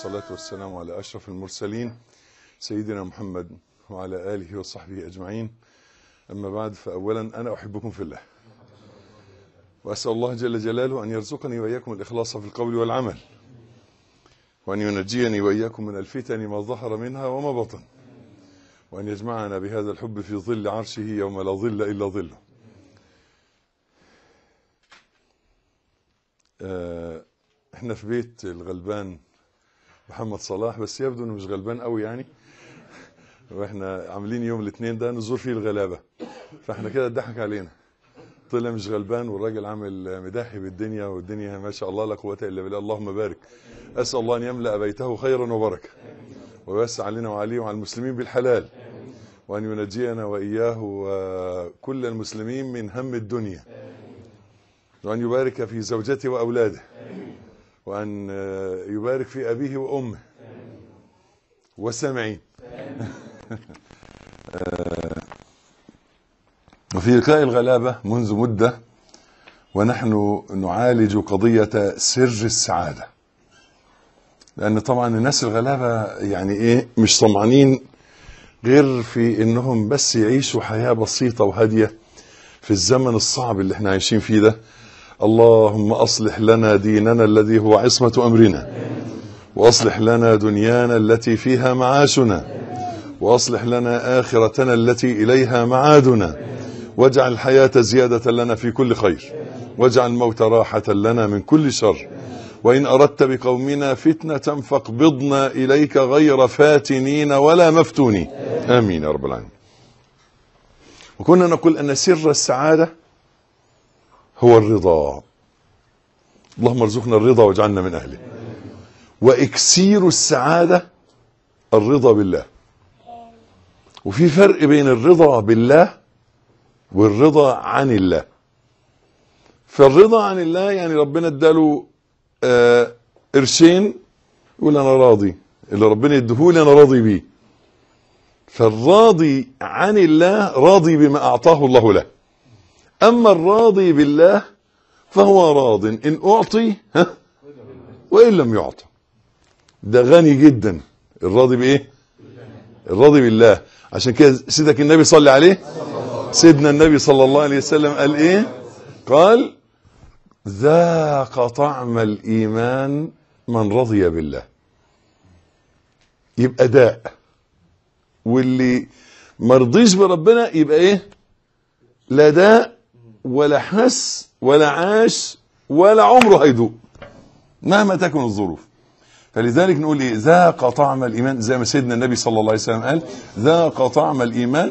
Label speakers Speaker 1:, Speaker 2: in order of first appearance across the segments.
Speaker 1: والصلاة والسلام على أشرف المرسلين سيدنا محمد وعلى آله وصحبه أجمعين أما بعد فأولا أنا أحبكم في الله وأسأل الله جل جلاله أن يرزقني وإياكم الإخلاص في القول والعمل وأن ينجيني وإياكم من الفتن ما ظهر منها وما بطن وأن يجمعنا بهذا الحب في ظل عرشه يوم لا ظل إلا ظله آه، احنا في بيت الغلبان محمد صلاح بس يبدو انه مش غلبان قوي يعني واحنا عاملين يوم الاثنين ده نزور فيه الغلابه فاحنا كده اتضحك علينا طلع مش غلبان والراجل عامل مداحي بالدنيا والدنيا ما شاء الله لا قوه الا بالله اللهم بارك اسال الله ان يملا بيته خيرا وبركه ويوسع علينا وعليه وعلى المسلمين بالحلال وان ينجينا واياه وكل المسلمين من هم الدنيا وأن يبارك في زوجته وأولاده وأن يبارك في أبيه وأمه والسامعين وفي لقاء الغلابة منذ مدة ونحن نعالج قضية سر السعادة لأن طبعا الناس الغلابة يعني إيه مش طمعانين غير في إنهم بس يعيشوا حياة بسيطة وهادية في الزمن الصعب اللي احنا عايشين فيه ده اللهم اصلح لنا ديننا الذي هو عصمه امرنا واصلح لنا دنيانا التي فيها معاشنا واصلح لنا اخرتنا التي اليها معادنا واجعل الحياه زياده لنا في كل خير واجعل الموت راحه لنا من كل شر وان اردت بقومنا فتنه فاقبضنا اليك غير فاتنين ولا مفتونين امين يا رب العالمين وكنا نقول ان سر السعاده هو الرضا اللهم ارزقنا الرضا واجعلنا من اهله واكسير السعاده الرضا بالله وفي فرق بين الرضا بالله والرضا عن الله فالرضا عن الله يعني ربنا اداله آه قرشين يقول انا راضي اللي ربنا يديهولي انا راضي بيه فالراضي عن الله راضي بما اعطاه الله له أما الراضي بالله فهو راض إن أعطي ها وإن لم يعطى ده غني جدا الراضي بإيه الراضي بالله عشان كده سيدك النبي صلى عليه سيدنا النبي صلى الله عليه وسلم قال إيه قال ذاق طعم الإيمان من رضي بالله يبقى داء واللي مرضيش بربنا يبقى ايه لا داء ولا حس ولا عاش ولا عمره هيدوق مهما تكن الظروف فلذلك نقول ايه ذاق طعم الايمان زي ما سيدنا النبي صلى الله عليه وسلم قال ذاق طعم الايمان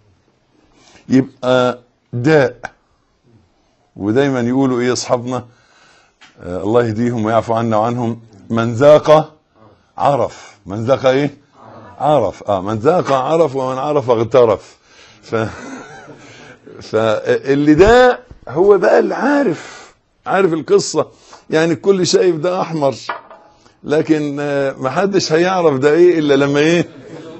Speaker 1: يبقى داء ودايما يقولوا ايه اصحابنا آه الله يهديهم ويعفو عنا وعنهم من ذاق عرف من ذاق ايه عرف اه من ذاق عرف ومن عرف اغترف ف فاللي ده هو بقى اللي عارف عارف القصة يعني الكل شايف ده أحمر لكن ما حدش هيعرف ده إيه إلا لما إيه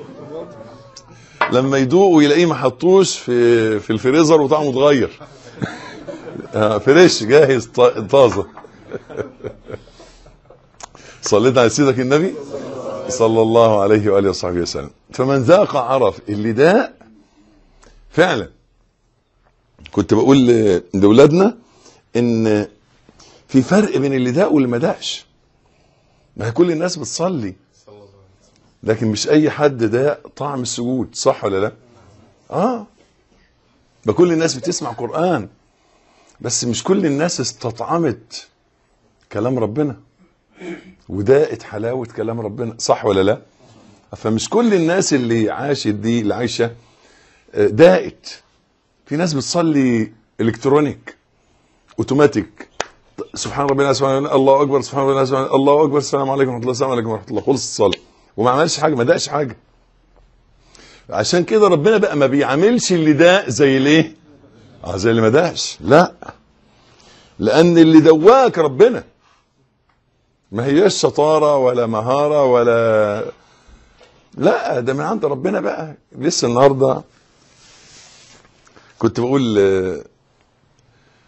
Speaker 1: لما يدوق ويلاقيه ما حطوش في في الفريزر وطعمه اتغير فريش جاهز طازه صليت على سيدك النبي صلى الله عليه واله وصحبه وسلم فمن ذاق عرف اللي ده فعلا كنت بقول لاولادنا ان في فرق بين اللي داق واللي ما داقش ما هي كل الناس بتصلي لكن مش اي حد داق طعم السجود صح ولا لا اه ما كل الناس بتسمع قران بس مش كل الناس استطعمت كلام ربنا وداقت حلاوه كلام ربنا صح ولا لا فمش كل الناس اللي عاشت دي اللي عايشه داقت في ناس بتصلي الكترونيك اوتوماتيك سبحان ربنا سبحان الله, الله اكبر سبحان ربنا سبحان الله اكبر السلام عليكم ورحمه الله السلام عليكم ورحمه الله خلص الصلاه وما عملش حاجه ما دقش حاجه عشان كده ربنا بقى ما بيعاملش اللي داق زي الايه اه زي اللي ما دقش لا لان اللي دواك ربنا ما هياش شطاره ولا مهاره ولا لا ده من عند ربنا بقى لسه النهارده كنت بقول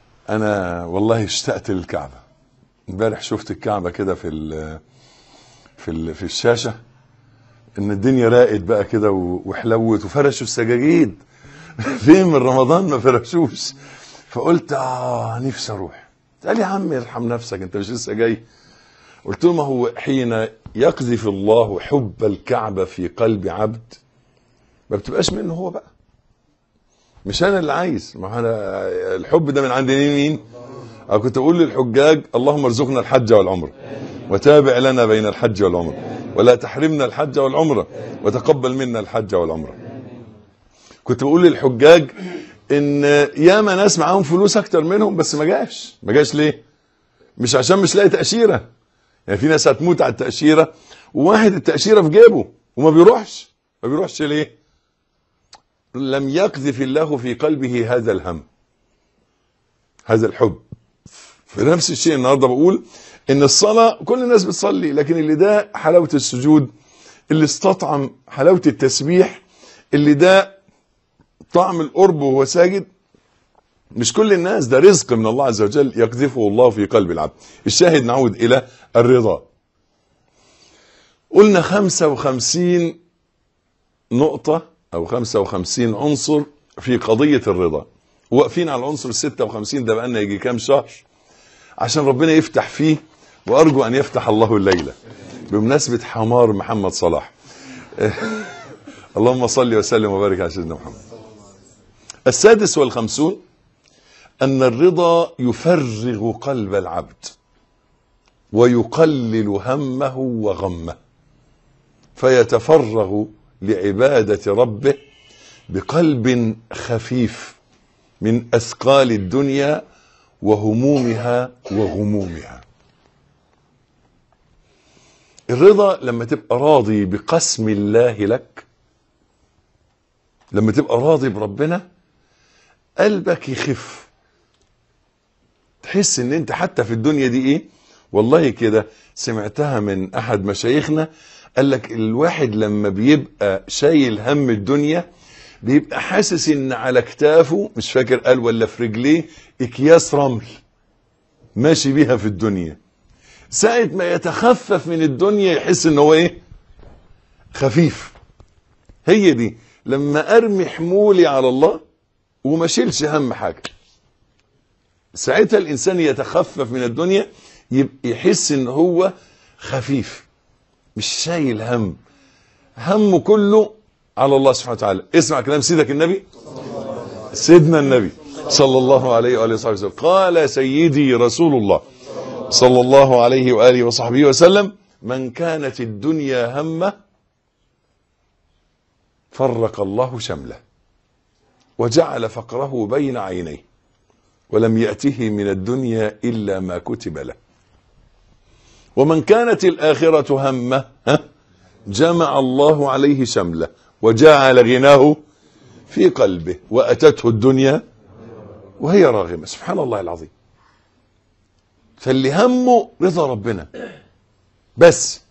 Speaker 1: انا والله اشتقت للكعبه امبارح شفت الكعبه كده في في ال- في الشاشه ان الدنيا راقت بقى كده و- وحلوت وفرشوا السجاجيد فين من رمضان ما فرشوش فقلت اه نفسي اروح قال لي يا عم ارحم نفسك انت مش لسه جاي قلت له ما هو حين يقذف الله حب الكعبه في قلب عبد ما بتبقاش منه هو بقى مش انا اللي عايز ما هو انا الحب ده من عند مين مين أنا كنت اقول للحجاج اللهم ارزقنا الحج والعمره وتابع لنا بين الحج والعمره ولا تحرمنا الحج والعمره وتقبل منا الحج والعمره كنت بقول للحجاج ان ياما ناس معاهم فلوس اكتر منهم بس ما جاش ما جاش ليه مش عشان مش لاقي تاشيره يعني في ناس هتموت على التاشيره وواحد التاشيره في جيبه وما بيروحش ما بيروحش ليه لم يقذف الله في قلبه هذا الهم هذا الحب في نفس الشيء النهارده بقول ان الصلاه كل الناس بتصلي لكن اللي ده حلاوه السجود اللي استطعم حلاوه التسبيح اللي ده طعم القرب وهو ساجد مش كل الناس ده رزق من الله عز وجل يقذفه الله في قلب العبد الشاهد نعود الى الرضا قلنا 55 نقطة أو 55 عنصر في قضية الرضا واقفين على العنصر ال 56 ده بقالنا يجي كام شهر عشان ربنا يفتح فيه وأرجو أن يفتح الله الليلة بمناسبة حمار محمد صلاح اللهم صل وسلم وبارك على سيدنا محمد السادس والخمسون أن الرضا يفرغ قلب العبد ويقلل همه وغمه فيتفرغ لعبادة ربه بقلب خفيف من أثقال الدنيا وهمومها وغمومها الرضا لما تبقى راضي بقسم الله لك لما تبقى راضي بربنا قلبك يخف تحس ان انت حتى في الدنيا دي ايه والله كده سمعتها من احد مشايخنا قال لك الواحد لما بيبقى شايل هم الدنيا بيبقى حاسس ان على كتافه مش فاكر قال ولا في رجليه اكياس رمل ماشي بيها في الدنيا ساعة ما يتخفف من الدنيا يحس ان هو ايه خفيف هي دي لما ارمي حمولي على الله وما شيلش هم حاجه ساعتها الانسان يتخفف من الدنيا يبقى يحس ان هو خفيف مش شايل هم همه كله على الله سبحانه وتعالى اسمع كلام سيدك النبي سيدنا النبي صلى الله عليه واله وصحبه وسلم قال سيدي رسول الله صلى الله عليه واله وصحبه وسلم من كانت الدنيا همه فرق الله شمله وجعل فقره بين عينيه ولم يأته من الدنيا إلا ما كتب له ومن كانت الآخرة همه ها جمع الله عليه شمله وجعل غناه في قلبه وأتته الدنيا وهي راغمة سبحان الله العظيم فاللي همه رضا ربنا بس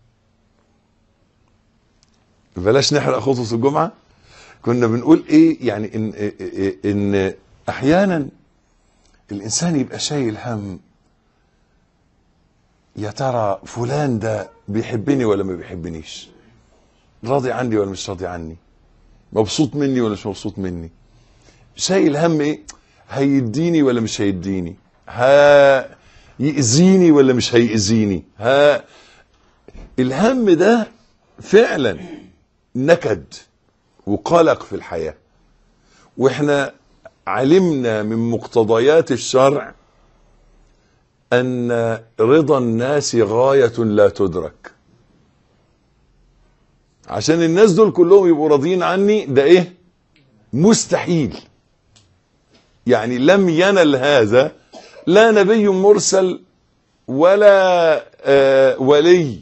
Speaker 1: بلاش نحرق خطوة الجمعة كنا بنقول ايه يعني ان, إن احيانا الانسان يبقى شايل هم يا ترى فلان ده بيحبني ولا ما بيحبنيش راضي عني ولا مش راضي عني مبسوط مني ولا مش مبسوط مني شايل هم ايه هيديني ولا مش هيديني ها يأذيني ولا مش هيأذيني ها الهم ده فعلا نكد وقلق في الحياة واحنا علمنا من مقتضيات الشرع ان رضا الناس غاية لا تدرك عشان الناس دول كلهم يبقوا راضيين عني ده ايه مستحيل يعني لم ينل هذا لا نبي مرسل ولا آه ولي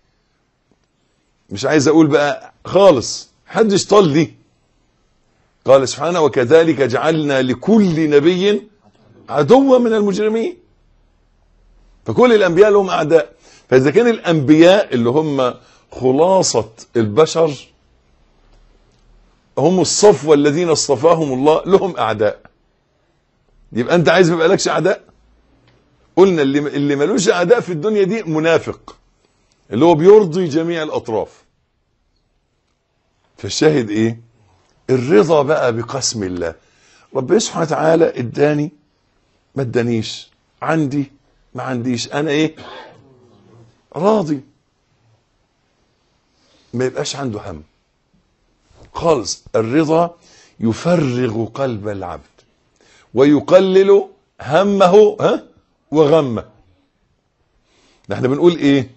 Speaker 1: مش عايز اقول بقى خالص حدش طال دي قال سبحانه وكذلك جعلنا لكل نبي عدوا من المجرمين فكل الانبياء لهم اعداء فاذا كان الانبياء اللي هم خلاصة البشر هم الصفوة الذين اصطفاهم الله لهم اعداء يبقى انت عايز ما يبقالكش اعداء قلنا اللي اللي ملوش اعداء في الدنيا دي منافق اللي هو بيرضي جميع الاطراف فالشاهد ايه الرضا بقى بقسم الله ربنا سبحانه وتعالى اداني ما ادانيش عندي ما عنديش انا ايه راضي ما يبقاش عنده هم خالص الرضا يفرغ قلب العبد ويقلل همه ها وغمه ده احنا بنقول ايه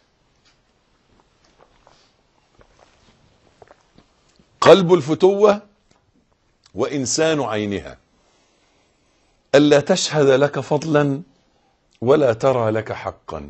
Speaker 1: قلب الفتوة وإنسان عينها ألا تشهد لك فضلا ولا ترى لك حقا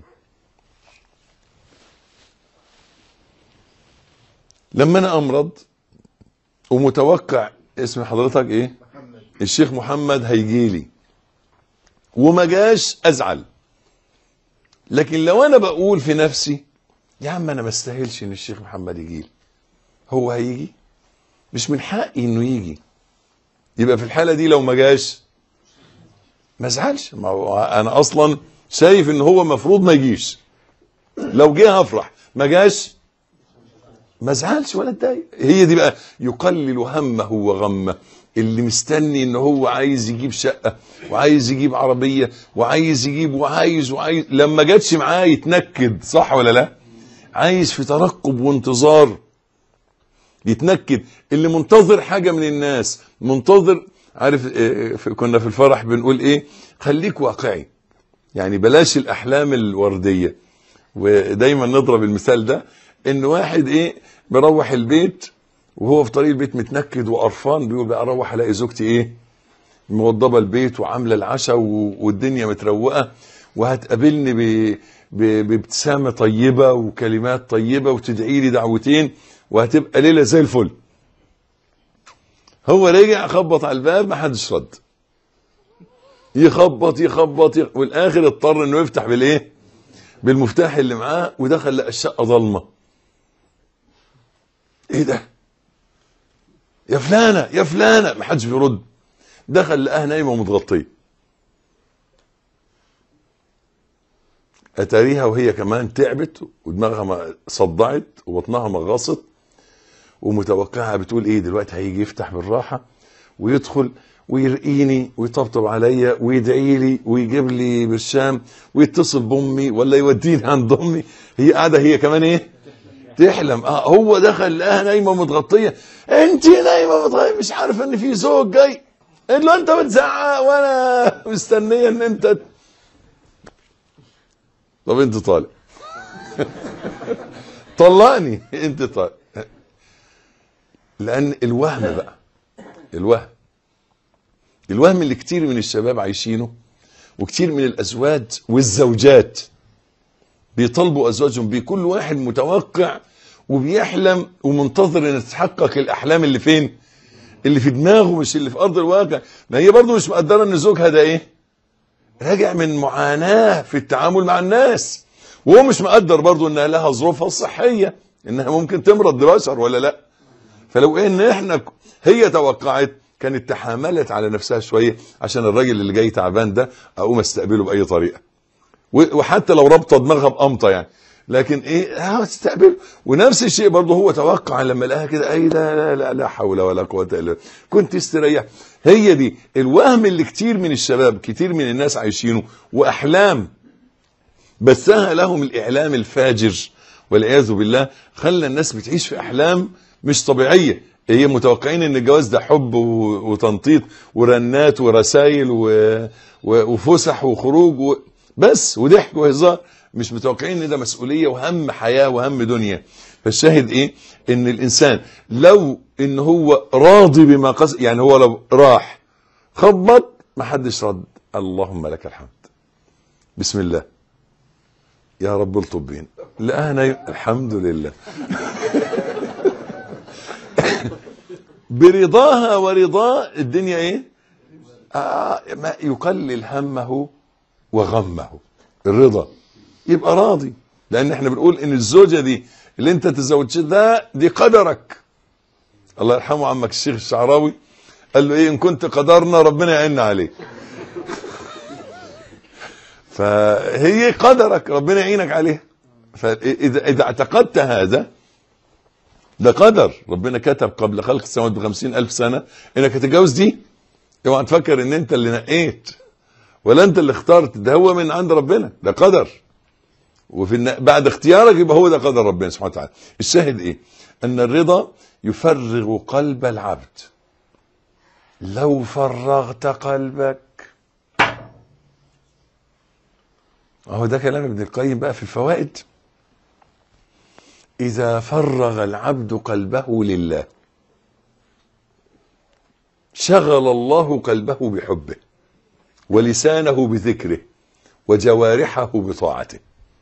Speaker 1: لما أنا أمرض ومتوقع اسم حضرتك إيه الشيخ محمد هيجيلي وما جاش أزعل لكن لو أنا بقول في نفسي يا عم أنا ما استاهلش إن الشيخ محمد يجيلي هو هيجي مش من حقي انه يجي يبقى في الحاله دي لو ما جاش ما ازعلش ما هو انا اصلا شايف ان هو المفروض ما يجيش لو جه هفرح ما جاش ما ازعلش ولا اتضايق هي دي بقى يقلل همه وغمه اللي مستني ان هو عايز يجيب شقه وعايز يجيب عربيه وعايز يجيب وعايز وعايز لما جاتش معاه يتنكد صح ولا لا عايز في ترقب وانتظار يتنكد اللي منتظر حاجه من الناس منتظر عارف إيه، في- كنا في الفرح بنقول ايه خليك واقعي يعني بلاش الاحلام الورديه ودايما نضرب المثال ده ان واحد ايه بروح البيت وهو في طريق البيت متنكد وقرفان بيقول بقى اروح الاقي زوجتي ايه موضبه البيت وعامله العشاء و- والدنيا متروقه وهتقابلني ب- ب- بابتسامه طيبه وكلمات طيبه وتدعي لي دعوتين وهتبقى ليله زي الفل هو رجع خبط على الباب ما حدش رد يخبط يخبط يخ... والاخر اضطر انه يفتح بالايه بالمفتاح اللي معاه ودخل لقى الشقه ضلمه ايه ده يا فلانه يا فلانه ما حدش بيرد دخل لقاها نايمه ومتغطيه اتاريها وهي كمان تعبت ودماغها ما- صدعت وبطنها مغصت ومتوقعها بتقول ايه دلوقتي هيجي يفتح بالراحه ويدخل ويرقيني ويطبطب عليا ويدعي لي ويجيب لي برشام ويتصل بامي ولا يوديني عند امي هي قاعده هي كمان ايه تحلم اه هو دخل لقاها نايمه متغطيه انت نايمه متغطيه مش عارفه ان في زوج جاي قال له انت بتزعق وانا مستنيه ان انت طب انت طالع طلقني انت طالع لان الوهم بقى الوهم الوهم اللي كتير من الشباب عايشينه وكتير من الازواج والزوجات بيطالبوا ازواجهم بكل واحد متوقع وبيحلم ومنتظر ان تتحقق الاحلام اللي فين اللي في دماغه مش اللي في ارض الواقع ما هي برضه مش مقدره ان زوجها ده ايه راجع من معاناه في التعامل مع الناس وهو مش مقدر برضه انها لها ظروفها الصحيه انها ممكن تمرض بشر ولا لا فلو ان احنا ك- هي توقعت كانت تحاملت على نفسها شويه عشان الراجل اللي جاي تعبان ده اقوم استقبله باي طريقه و- وحتى لو رابطه دماغها بقمطه يعني لكن ايه اه تستقبله ونفس الشيء برضه هو توقع لما لقاها كده اي لا لا لا, لا حول ولا قوه الا بالله كنت استريح هي دي الوهم اللي كتير من الشباب كتير من الناس عايشينه واحلام بثها لهم الاعلام الفاجر والعياذ بالله خلى الناس بتعيش في احلام مش طبيعيه هي متوقعين ان الجواز ده حب و- وتنطيط ورنات ورسايل و... و... وفسح وخروج و... بس وضحك وهزار مش متوقعين ان ده مسؤوليه وهم حياه وهم دنيا فالشاهد ايه ان الانسان لو ان هو راضي بما قصد يعني هو لو راح خبط ما حدش رد اللهم لك الحمد بسم الله يا رب الطب بينا لا انا الحمد لله برضاها ورضاه الدنيا ايه آه ما يقلل همه وغمه الرضا يبقى راضي لان احنا بنقول ان الزوجه دي اللي انت تزوجت ده دي قدرك الله يرحمه عمك الشيخ الشعراوي قال له ايه ان كنت قدرنا ربنا يعيننا عليك فهي قدرك ربنا يعينك عليها فاذا اذا اعتقدت هذا ده قدر ربنا كتب قبل خلق السماوات بخمسين ألف سنة انك هتتجوز دي اوعى تفكر ان انت اللي نقيت ولا انت اللي اخترت ده هو من عند ربنا ده قدر وفي الن... بعد اختيارك يبقى هو ده قدر ربنا سبحانه وتعالى الشاهد ايه ان الرضا يفرغ قلب العبد لو فرغت قلبك اهو ده كلام ابن القيم بقى في الفوائد اذا فرغ العبد قلبه لله شغل الله قلبه بحبه ولسانه بذكره وجوارحه بطاعته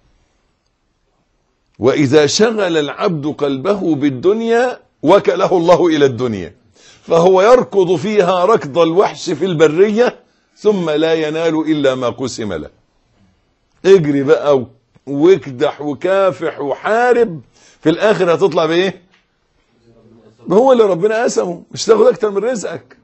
Speaker 1: واذا شغل العبد قلبه بالدنيا وكله الله الى الدنيا فهو يركض فيها ركض الوحش في البريه ثم لا ينال الا ما قسم له اجري بقى واكدح وكافح وحارب في الاخر هتطلع بايه هو اللي ربنا قسمه مش تاخد اكتر من رزقك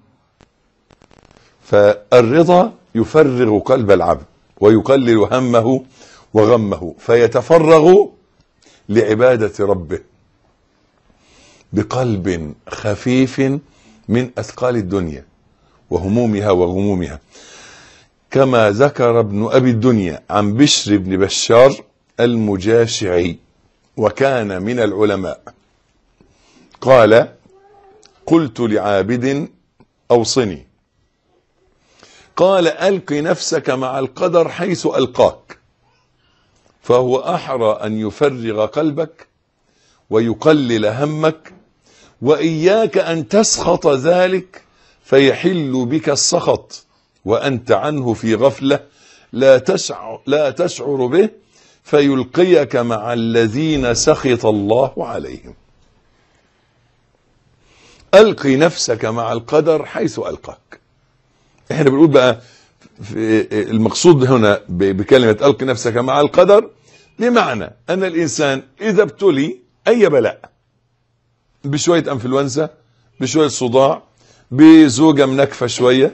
Speaker 1: فالرضا يفرغ قلب العبد ويقلل همه وغمه فيتفرغ لعبادة ربه بقلب خفيف من أثقال الدنيا وهمومها وغمومها كما ذكر ابن أبي الدنيا عن بشر بن بشار المجاشعي وكان من العلماء قال قلت لعابد أوصني قال ألق نفسك مع القدر حيث ألقاك فهو أحرى أن يفرغ قلبك ويقلل همك وإياك أن تسخط ذلك فيحل بك السخط وأنت عنه في غفلة لا تشعر, لا تشعر به فيلقيك مع الذين سخط الله عليهم ألقي نفسك مع القدر حيث ألقاك احنا بنقول بقى في المقصود هنا بكلمة ألقي نفسك مع القدر بمعنى أن الإنسان إذا ابتلي أي بلاء بشوية أنفلونزا بشوية صداع بزوجة منكفة شوية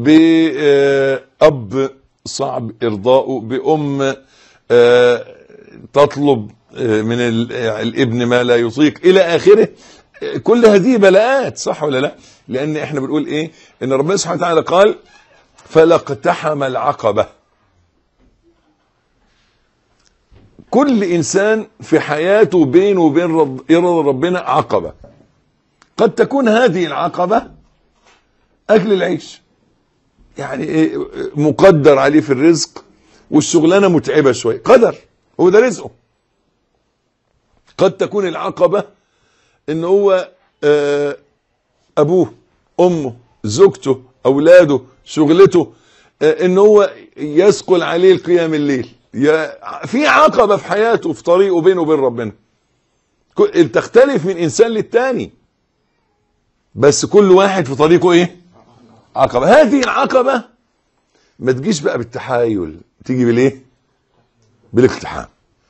Speaker 1: بأب صعب إرضاؤه بأم تطلب من الابن ما لا يطيق إلى آخره كل هذه بلاءات صح ولا لا لأن احنا بنقول إيه إن ربنا سبحانه وتعالى قال فلاقتحم العقبة كل إنسان في حياته بينه وبين رب رضا ربنا عقبة قد تكون هذه العقبة أكل العيش يعني إيه مقدر عليه في الرزق والشغلانة متعبة شوية قدر هو ده رزقه قد تكون العقبة ان هو آه ابوه امه زوجته اولاده شغلته آه ان هو يثقل عليه القيام الليل في عقبة في حياته في طريقه بينه وبين ربنا تختلف من انسان للتاني بس كل واحد في طريقه ايه عقبة هذه العقبة ما تجيش بقى بالتحايل تيجي بالايه بالاقتحام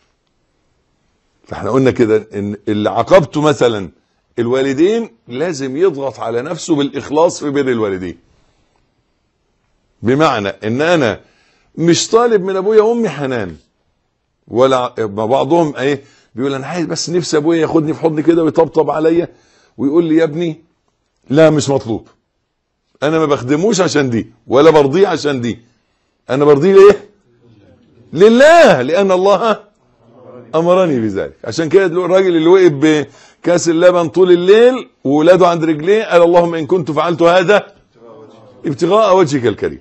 Speaker 1: فاحنا قلنا كده ان اللي عاقبته مثلا الوالدين لازم يضغط على نفسه بالاخلاص في بر الوالدين بمعنى ان انا مش طالب من ابويا وامي حنان ولا بعضهم ايه بيقول انا عايز بس نفسي ابويا ياخدني في حضني كده ويطبطب عليا ويقول لي يا ابني لا مش مطلوب انا ما بخدموش عشان دي ولا برضيه عشان دي انا برضيه ليه لله لان الله امرني بذلك عشان كده الراجل اللي وقف بكاس اللبن طول الليل وولاده عند رجليه قال اللهم ان كنت فعلت هذا ابتغاء وجهك الكريم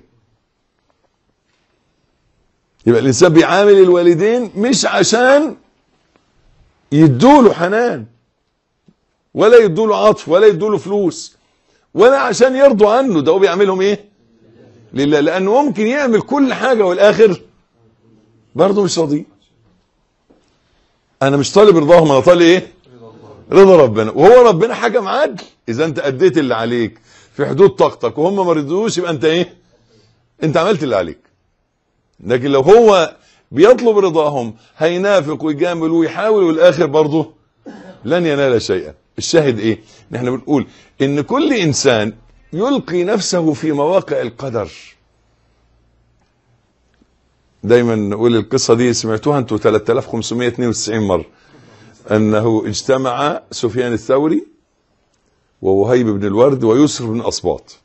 Speaker 1: يبقى الانسان بيعامل الوالدين مش عشان يدوله حنان ولا يدوله عطف ولا يدوله فلوس ولا عشان يرضوا عنه ده هو بيعملهم ايه لله لانه ممكن يعمل كل حاجه والاخر برضه مش راضي انا مش طالب رضاهم انا طالب ايه رضا ربنا وهو ربنا حكم عدل اذا انت اديت اللي عليك في حدود طاقتك وهم ما رضوش يبقى انت ايه انت عملت اللي عليك لكن لو هو بيطلب رضاهم هينافق ويجامل ويحاول والاخر برضه لن ينال شيئا الشاهد ايه ان احنا بنقول ان كل انسان يلقي نفسه في مواقع القدر دايما نقول القصه دي سمعتوها انتوا 3592 مره انه اجتمع سفيان الثوري ووهيب بن الورد ويسر بن اسباط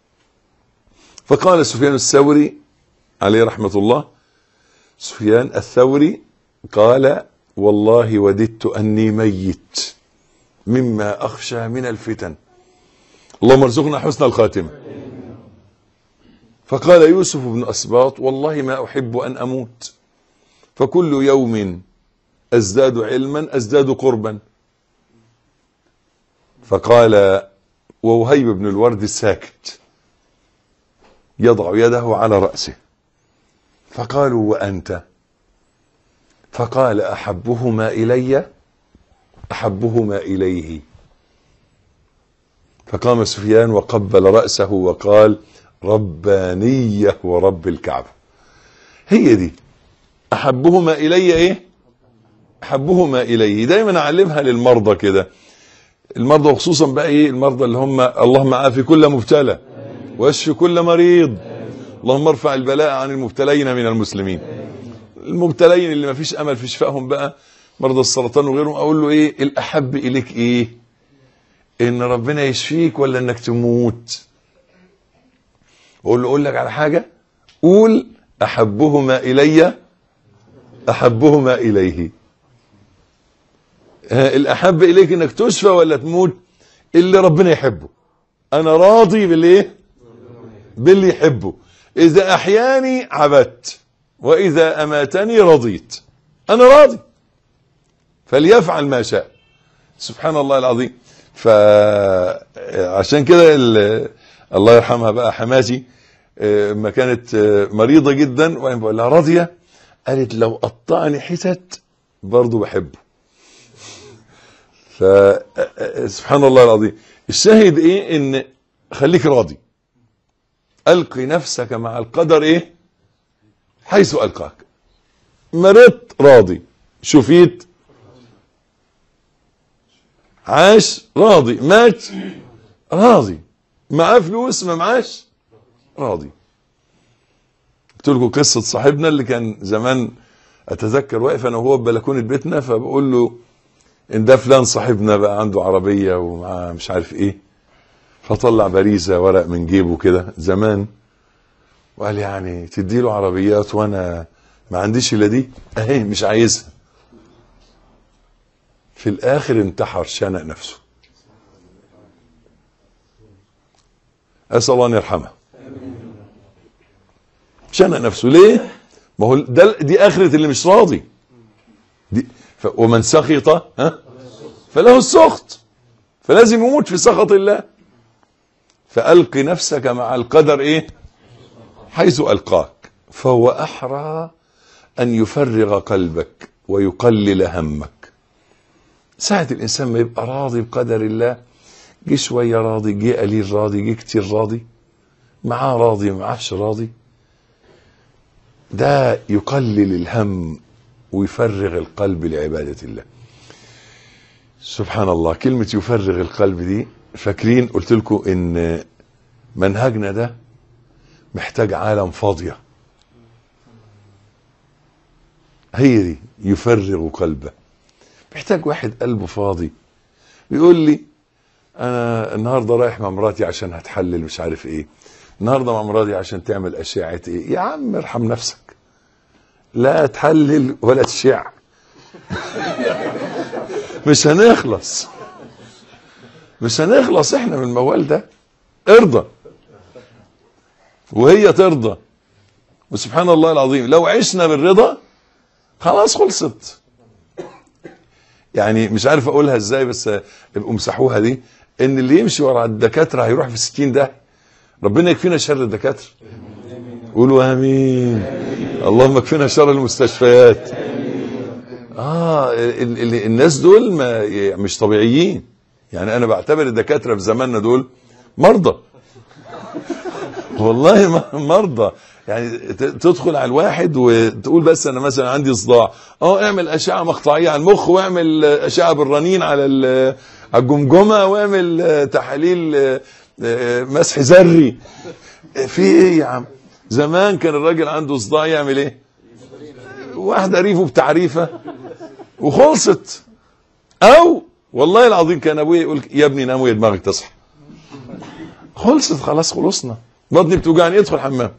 Speaker 1: فقال سفيان الثوري عليه رحمه الله سفيان الثوري قال والله وددت اني ميت مما اخشى من الفتن اللهم ارزقنا حسن الخاتمه فقال يوسف بن اسباط والله ما احب ان اموت فكل يوم ازداد علما ازداد قربا فقال ووهيب بن الورد ساكت يضع يده على راسه فقالوا وانت فقال احبهما الي احبهما اليه فقام سفيان وقبل راسه وقال ربانيه ورب الكعبه هي دي احبهما الي ايه احبهما اليه دايما اعلمها للمرضى كده المرضى وخصوصا بقى ايه المرضى اللي هم اللهم عافي كل مبتلى واشف كل مريض اللهم ارفع البلاء عن المبتلين من المسلمين المبتلين اللي ما فيش امل في شفائهم بقى مرضى السرطان وغيرهم اقول له ايه الاحب اليك ايه ان ربنا يشفيك ولا انك تموت اقول له اقول لك على حاجه قول احبهما الي احبهما اليه ها، الاحب اليك انك تشفى ولا تموت اللي ربنا يحبه انا راضي بالايه باللي يحبه اذا احياني عبدت واذا اماتني رضيت انا راضي فليفعل ما شاء سبحان الله العظيم فعشان كده ال- الله يرحمها بقى حماتي آه، ما كانت آه، مريضة جدا وانا بقول لها راضية قالت لو قطعني حتت برضه بحبه ف آه، آه، سبحان الله العظيم الشاهد ايه ان خليك راضي القي نفسك مع القدر ايه حيث القاك مرضت راضي شفيت عاش راضي مات راضي معاه فلوس ما معاش راضي قلت لكم قصه صاحبنا اللي كان زمان اتذكر واقف انا وهو ببلكونه بيتنا فبقول له ان ده فلان صاحبنا بقى عنده عربيه ومعاه مش عارف ايه فطلع باريزه ورق من جيبه كده زمان وقال يعني تدي له عربيات وانا ما عنديش الا دي اهي مش عايزها في الاخر انتحر شنق نفسه اسال الله ان يرحمه شنق نفسه ليه ما هو ده دي اخره اللي مش راضي دي ف ومن سخط ها فله السخط فلازم يموت في سخط الله فالق نفسك مع القدر ايه حيث القاك فهو احرى ان يفرغ قلبك ويقلل همك ساعة الإنسان ما يبقى راضي بقدر الله جه شوية راضي جه قليل راضي جه كتير راضي معاه راضي معاهش راضي ده يقلل الهم ويفرغ القلب لعبادة الله سبحان الله كلمة يفرغ القلب دي فاكرين قلت لكم ان منهجنا ده محتاج عالم فاضية هي دي يفرغ قلبه محتاج واحد قلبه فاضي بيقول لي انا النهارده رايح مع مراتي عشان هتحلل مش عارف ايه النهارده مع مراتي عشان تعمل اشعه ايه يا عم ارحم نفسك لا تحلل ولا تشع مش هنخلص مش هنخلص احنا من الموال ده ارضى وهي ترضى وسبحان الله العظيم لو عشنا بالرضا خلاص خلصت يعني مش عارف اقولها ازاي بس ابقوا امسحوها دي ان اللي يمشي ورا الدكاتره هيروح في 60 ده ربنا يكفينا شر الدكاتره قولوا امين اللهم اكفينا شر المستشفيات اه ال ال الناس دول ما مش طبيعيين يعني انا بعتبر الدكاتره في زماننا دول مرضى والله ما- مرضى يعني ت- تدخل على الواحد وتقول بس انا مثلا عندي صداع اه اعمل اشعه مقطعيه على المخ واعمل اشعه بالرنين على ال- على الجمجمه واعمل آه، تحاليل آه، آه، مسح ذري في ايه يا عم زمان كان الراجل عنده صداع يعمل ايه واحده ريفه بتعريفه وخلصت او والله العظيم كان ابويا يقول يا ابني نام ويا دماغك تصحى خلصت خلاص خلصنا بطني بتوجعني ادخل حمام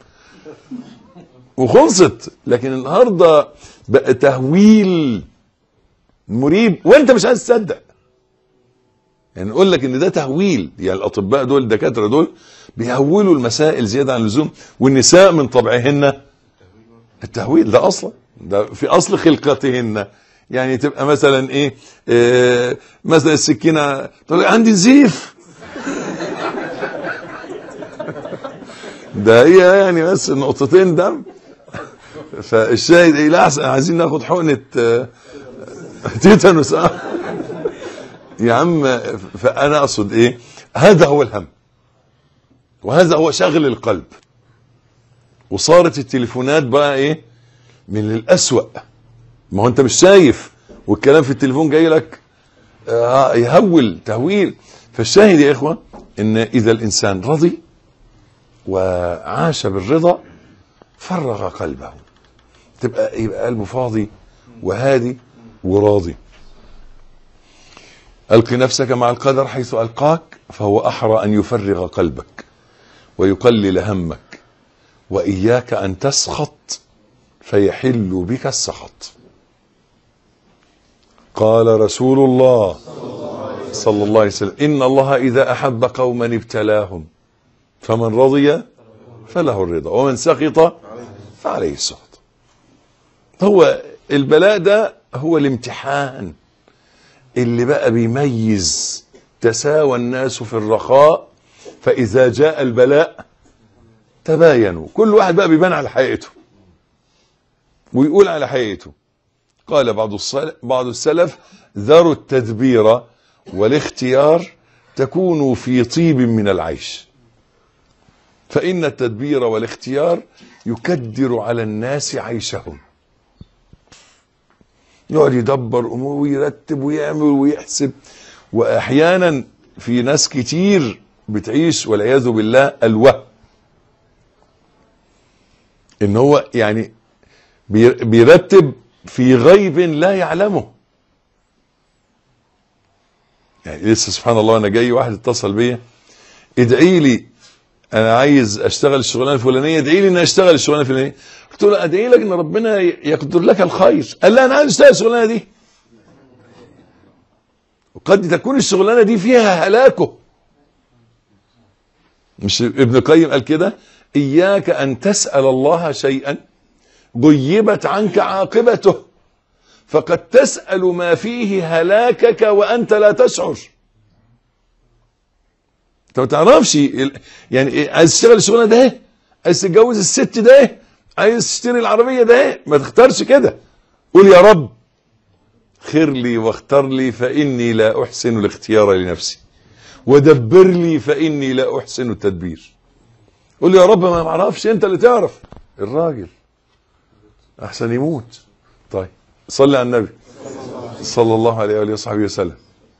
Speaker 1: وخلصت لكن النهارده بقى تهويل مريب وانت مش عايز تصدق يعني نقول لك ان ده تهويل يعني الاطباء دول الدكاتره دول بيهولوا المسائل زياده عن اللزوم والنساء من طبعهن التهويل ده اصلا ده في اصل خلقتهن يعني تبقى مثلا ايه, إيه مثلا السكينه تقول عندي نزيف ده هي يعني بس نقطتين دم فالشاهد ايه لا أحسن عايزين ناخد حقنه آه، تيتانوس آه. يا عم فانا اقصد ايه هذا هو الهم وهذا هو شغل القلب وصارت التليفونات بقى ايه من الاسوأ ما هو انت مش شايف والكلام في التليفون جاي لك آه يهول تهويل فالشاهد يا اخوه ان اذا الانسان رضي وعاش بالرضا فرغ قلبه تبقى يبقى قلبه فاضي وهادي وراضي ألق نفسك مع القدر حيث ألقاك فهو أحرى أن يفرغ قلبك ويقلل همك وإياك أن تسخط فيحل بك السخط قال رسول الله صلى الله عليه وسلم إن الله إذا أحب قوما ابتلاهم فمن رضي فله الرضا ومن سخط فعليه السخط هو البلاء ده هو الامتحان اللي بقى بيميز تساوى الناس في الرخاء فإذا جاء البلاء تباينوا كل واحد بقى بيبان على حقيقته ويقول على حقيقته قال بعض السلف, بعض السلف ذروا التدبير والاختيار تكونوا في طيب من العيش فإن التدبير والاختيار يكدر على الناس عيشهم يقعد يدبر امور ويرتب ويعمل ويحسب واحيانا في ناس كتير بتعيش والعياذ بالله الوهم ان هو يعني بير- بيرتب في غيب لا يعلمه يعني لسه سبحان الله انا جاي واحد اتصل بيا ادعي لي انا عايز اشتغل الشغلانه الفلانيه ادعي لي ان اشتغل الشغلانه الفلانيه قلت له ادعي لك ان ربنا يقدر لك الخير قال لا انا عايز اشتغل الشغلانه دي وقد تكون الشغلانه دي فيها هلاكه مش ابن القيم قال كده اياك ان تسال الله شيئا غيبت عنك عاقبته فقد تسال ما فيه هلاكك وانت لا تشعر انت ما تعرفش ال- يعني إيه، عايز تشتغل الشغلانه ده إيه؟ عايز تتجوز الست ده إيه؟ عايز تشتري العربيه ده إيه؟ ما تختارش كده قول يا رب خير لي واختر لي فاني لا احسن الاختيار لنفسي ودبر لي فاني لا احسن التدبير قول يا رب ما معرفش انت اللي تعرف الراجل احسن يموت طيب صلي على النبي صلى الله عليه وآله وصحبه وسلم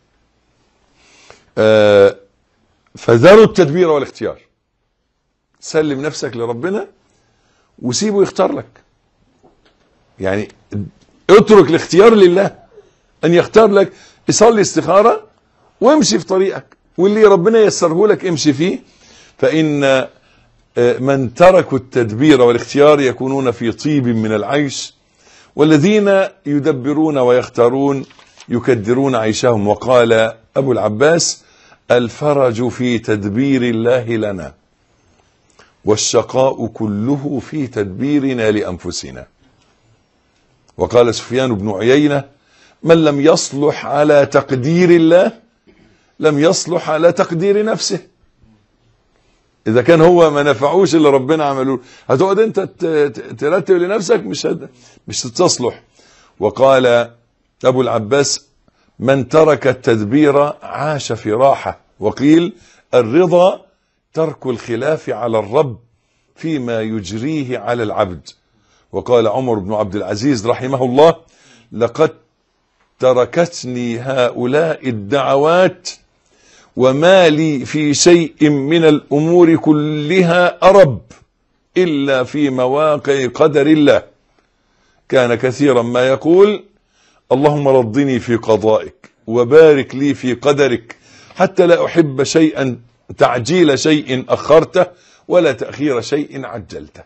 Speaker 1: آه فذروا التدبير والاختيار سلم نفسك لربنا وسيبه يختار لك يعني اترك الاختيار لله ان يختار لك صلي استخاره وامشي في طريقك واللي ربنا يسره لك امشي فيه فان آه، من تركوا التدبير والاختيار يكونون في طيب من العيش والذين يدبرون ويختارون يكدرون عيشهم وقال ابو العباس الفرج في تدبير الله لنا والشقاء كله في تدبيرنا لانفسنا وقال سفيان بن عيينه من لم يصلح على تقدير الله لم يصلح على تقدير نفسه اذا كان هو ما نفعوش اللي ربنا عمله له، هتقعد انت ت- ت- ترتب لنفسك مش هت- مش هتصلح وقال ابو العباس من ترك التدبير عاش في راحه وقيل الرضا ترك الخلاف على الرب فيما يجريه على العبد وقال عمر بن عبد العزيز رحمه الله لقد تركتني هؤلاء الدعوات وما لي في شيء من الامور كلها ارب الا في مواقع قدر الله كان كثيرا ما يقول اللهم رضني في قضائك وبارك لي في قدرك حتى لا أحب شيئا تعجيل شيء أخرته ولا تأخير شيء عجلته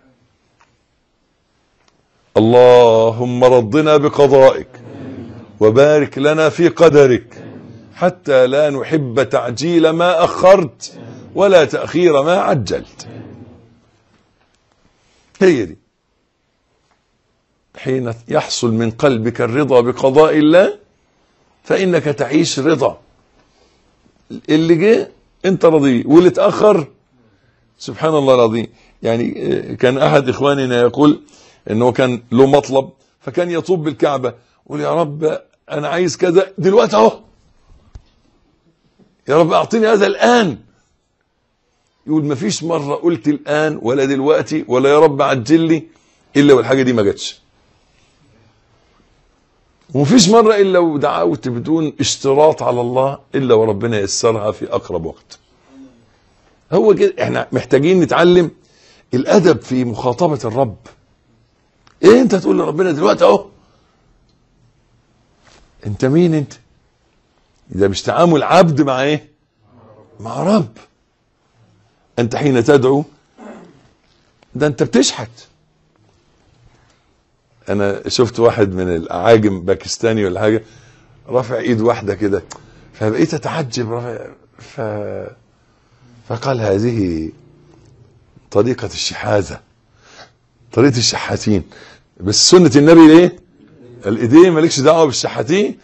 Speaker 1: اللهم رضنا بقضائك وبارك لنا في قدرك حتى لا نحب تعجيل ما أخرت ولا تأخير ما عجلت هي دي حين يحصل من قلبك الرضا بقضاء الله فإنك تعيش رضا اللي جه انت رضي واللي اتأخر سبحان الله العظيم يعني كان أحد إخواننا يقول انه كان له مطلب فكان يطوب بالكعبة يقول يا رب أنا عايز كذا دلوقتي أهو يا رب أعطيني هذا الآن يقول ما فيش مرة قلت الآن ولا دلوقتي ولا يا رب عجل لي إلا والحاجة دي ما جاتش ومفيش مرة إلا ودعوت بدون اشتراط على الله إلا وربنا يسرها في أقرب وقت هو كده احنا محتاجين نتعلم الأدب في مخاطبة الرب ايه انت تقول لربنا دلوقتي اهو انت مين انت ده مش تعامل عبد مع ايه مع رب انت حين تدعو ده انت بتشحت انا شفت واحد من الاعاجم باكستاني ولا حاجه رافع ايد واحده كده فبقيت اتعجب رافع ف... فقال هذه طريقه الشحاذه طريقه الشحاتين بس سنه النبي ايه الايدين مالكش دعوه بالشحاتين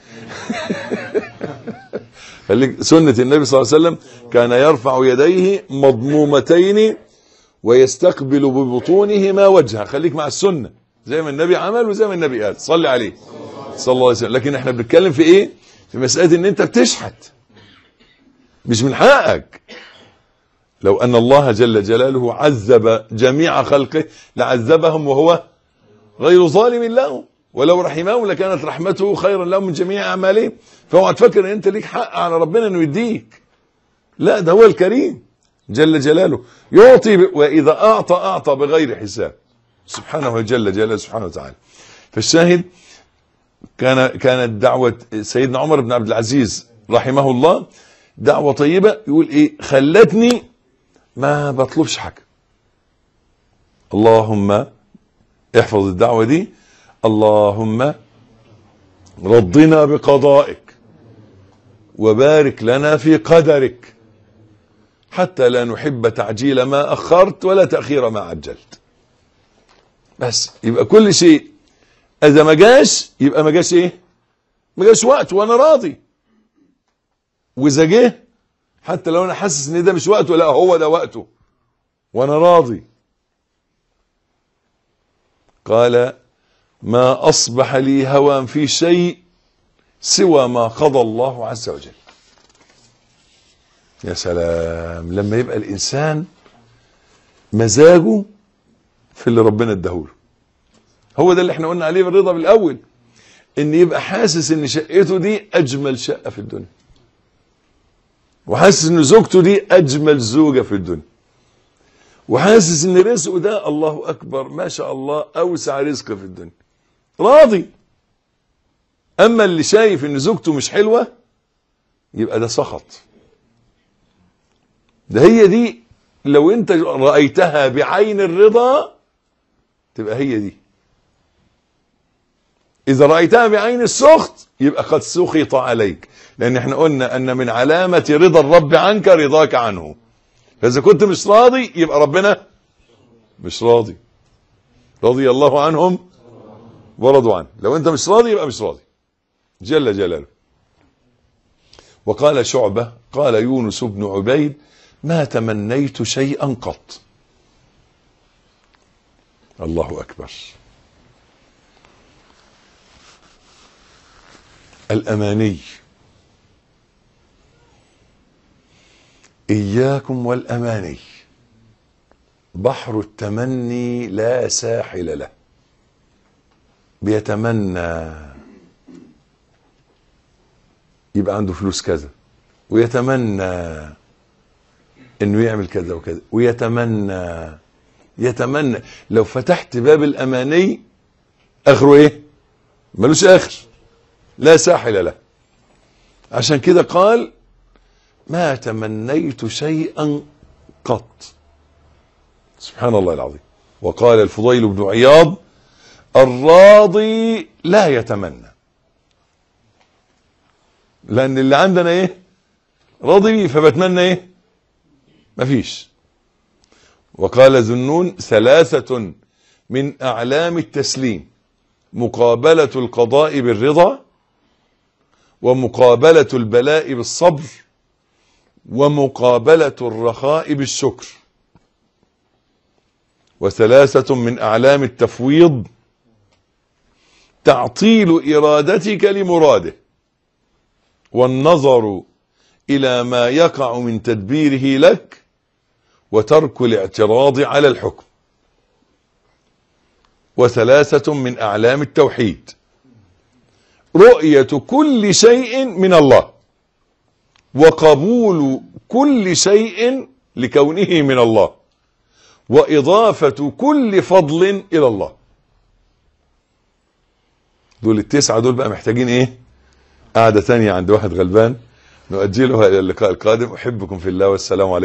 Speaker 1: خليك سنه النبي صلى الله عليه وسلم كان يرفع يديه مضمومتين ويستقبل ببطونهما وجهه خليك مع السنه زي ما النبي عمل وزي ما النبي قال صلي عليه صلى الله عليه وسلم لكن احنا بنتكلم في ايه في مساله ان انت بتشحت مش من حقك لو ان الله جل جلاله عذب جميع خلقه لعذبهم وهو غير ظالم لهم ولو رحمهم لكانت رحمته خيرا لهم من جميع اعمالهم فاوعى تفكر ان انت ليك حق على ربنا انه يديك لا ده هو الكريم جل جلاله يعطي ب... واذا اعطى اعطى بغير حساب سبحانه جل جلاله سبحانه وتعالى فالشاهد كان كانت دعوه سيدنا عمر بن عبد العزيز رحمه الله دعوه طيبه يقول ايه خلتني ما بطلبش حاجه اللهم احفظ الدعوه دي اللهم رضنا بقضائك وبارك لنا في قدرك حتى لا نحب تعجيل ما اخرت ولا تاخير ما عجلت بس يبقى كل شيء اذا ما جاش يبقى ما جاش ايه ما جاش وقت وانا راضي واذا جه حتى لو انا حاسس ان ده مش وقته لا هو ده وقته وانا راضي قال ما اصبح لي هوى في شيء سوى ما قضى الله عز وجل يا سلام لما يبقى الانسان مزاجه في اللي ربنا اداهوله هو ده اللي احنا قلنا عليه بالرضا بالاول ان يبقى حاسس ان شقته دي اجمل شقه في الدنيا وحاسس ان زوجته دي اجمل زوجه في الدنيا وحاسس ان رزقه ده الله اكبر ما شاء الله اوسع رزق في الدنيا راضي اما اللي شايف ان زوجته مش حلوه يبقى ده سخط ده هي دي لو انت رايتها بعين الرضا تبقى هي دي اذا رايتها بعين السخط يبقى قد سخط عليك لان احنا قلنا ان من علامه رضا الرب عنك رضاك عنه فاذا كنت مش راضي يبقى ربنا مش راضي رضي الله عنهم ورضوا عنه لو انت مش راضي يبقى مش راضي جل جلاله وقال شعبة قال يونس بن عبيد ما تمنيت شيئا قط الله أكبر الأماني إياكم والأماني بحر التمني لا ساحل له بيتمنى يبقى عنده فلوس كذا ويتمنى انه يعمل كذا وكذا ويتمنى يتمنى لو فتحت باب الاماني اخره ايه ملوش اخر لا ساحل له عشان كده قال ما تمنيت شيئا قط سبحان الله العظيم وقال الفضيل بن عياض الراضي لا يتمنى لان اللي عندنا ايه راضي بيه فبتمنى ايه مفيش وقال ذنون ثلاثة من أعلام التسليم مقابلة القضاء بالرضا ومقابلة البلاء بالصبر ومقابلة الرخاء بالشكر وثلاثة من أعلام التفويض تعطيل إرادتك لمراده والنظر إلى ما يقع من تدبيره لك وترك الاعتراض على الحكم وثلاثة من أعلام التوحيد رؤية كل شيء من الله وقبول كل شيء لكونه من الله وإضافة كل فضل إلى الله دول التسعة دول بقى محتاجين ايه قعدة تانية عند واحد غلبان نؤجلها إلى اللقاء القادم أحبكم في الله والسلام عليكم